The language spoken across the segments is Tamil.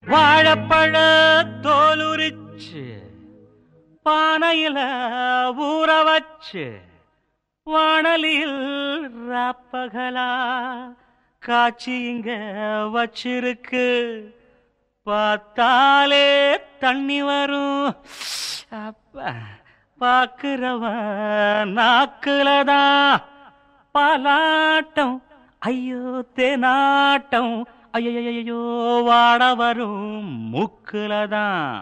வாழைப்பழ தோலுரிச்சு பானையில ஊற வச்சு வாணலில் ராப்பகலா காட்சி இங்க வச்சிருக்கு பார்த்தாலே தண்ணி வரும் அப்பா பாக்குறவன் நாக்குலதான் பாலாட்டம் ஐயோ தேனாட்டம் ஐயோ வாட வரும் மூக்குலதான்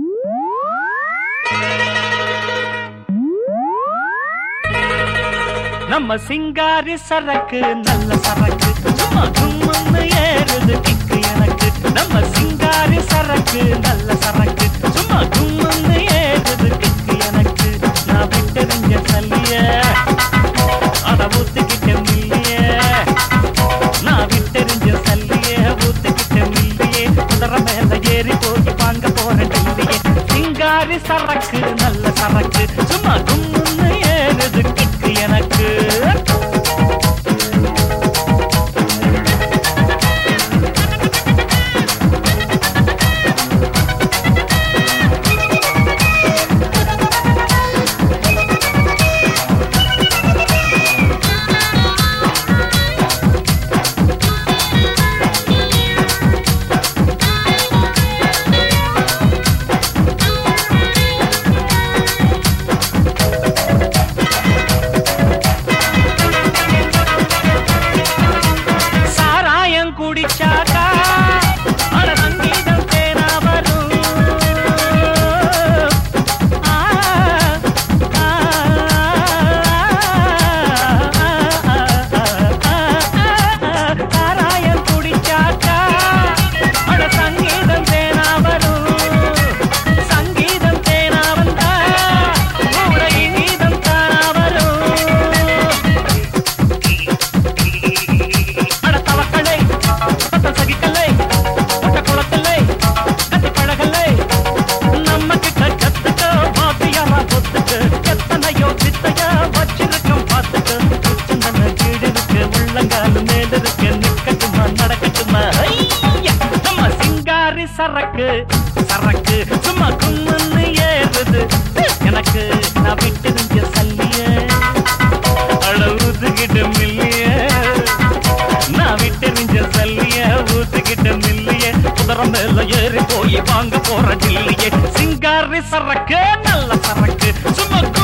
நம்ம சிங்காரி சரக்கு நல்ல சரக்கு சும்மா கும்முன்னு ஏறுது கிக்கு எனக்கு நம்ம சிங்காரி சரக்கு நல்ல சரக்கு சும்மா கும்முன்னு ஏறுது கிக்கு எனக்கு நான் விட்டெறிஞ்ச சல்லிய அட ஊத்துக்கிட்ட மில்லிய நான் விட்டெறிஞ்ச சல்லிய ஊத்துக்கிட்ட மில்லியே குதிரை மேல ஏறி போய் வாங்க போறேன் டெல்லியே சிங்காரி சரக்கு நல்ல சரக்கு சும்மா கும்முன்னு ஏறுது கிக்கு எனக்கு சாராயம் குடிச்சாக்கா அட சங்கீதம் தேனா வரும் ஆ, ஆ, சாராயம் குடிச்சாக்கா அட சங்கீதம் தேனா வரும் சங்கீதம் தேனா வந்தா கூட கீதம் தானா வரும் அட தவக்கலை பத்த சகிக்கலை முட்ட குளத்தில்லை கத்தி பழகலை நம்ம கிட்ட கத்துக்க வாத்தியாரா பொத்துக்கு எத்தனையோ வித்தையா வச்சிருக்கோம் பார்த்துக்க சிந்தன கீழ் இருக்கு உள்ளங்கால் மேல இருக்கு நிக்கட்டுமா நடக்கட்டுமா ஐயா! நம்ம சிங்காரி சரக்கு சரக்கு சும்மா கும்முன்னு ஏறுது எனக்கு நான் விட்டு சல்லிய அளவுதுகிட்ட மில்லிய நான் விட்டெறிஞ்ச சல்லிய ஊத்துக்கிட்ட மில்லிய குதிரை மேல ஏறி போய் வாங்க போற டில்லிய சிங்காரி சரக்கு நல்ல சரக்கு சும்மா